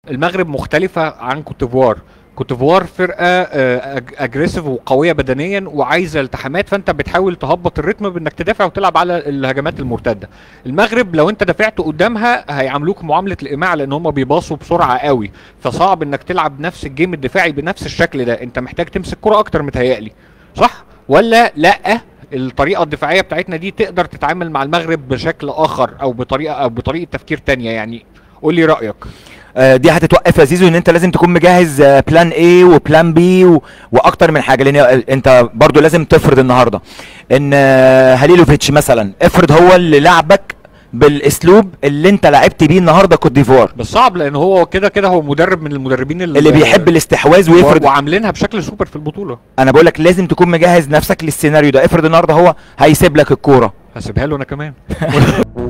المغرب مختلفه عن كوتيفوار كوتيفوار فرقه آه، أج- اجريسيف وقويه بدنيا وعايزه التحامات فانت بتحاول تهبط الريتم بانك تدافع وتلعب على الهجمات المرتده المغرب لو انت دافعت قدامها هيعاملوك معامله الايماع لان هم بيباصوا بسرعه قوي فصعب انك تلعب نفس الجيم الدفاعي بنفس الشكل ده انت محتاج تمسك كرة اكتر متهيألي صح ولا لا الطريقه الدفاعيه بتاعتنا دي تقدر تتعامل مع المغرب بشكل اخر او بطريقه او بطريقه تفكير تانية يعني قول لي رايك آه، دي هتتوقف يا زيزو ان انت لازم تكون مجهز آه، بلان ايه وبلان بي و... واكتر من حاجه لان انت برضو لازم تفرض النهارده ان آه، هليلوفيتش مثلا افرض هو اللي لعبك بالاسلوب اللي انت لعبت بيه النهارده كوت ديفوار بس صعب لان هو كده كده هو مدرب من المدربين اللي بيحب الاستحواذ ويفرض وعاملينها بشكل سوبر في البطوله انا بقول لك لازم تكون مجهز نفسك للسيناريو ده افرض النهارده هو هيسيب لك الكوره هسيبها له انا كمان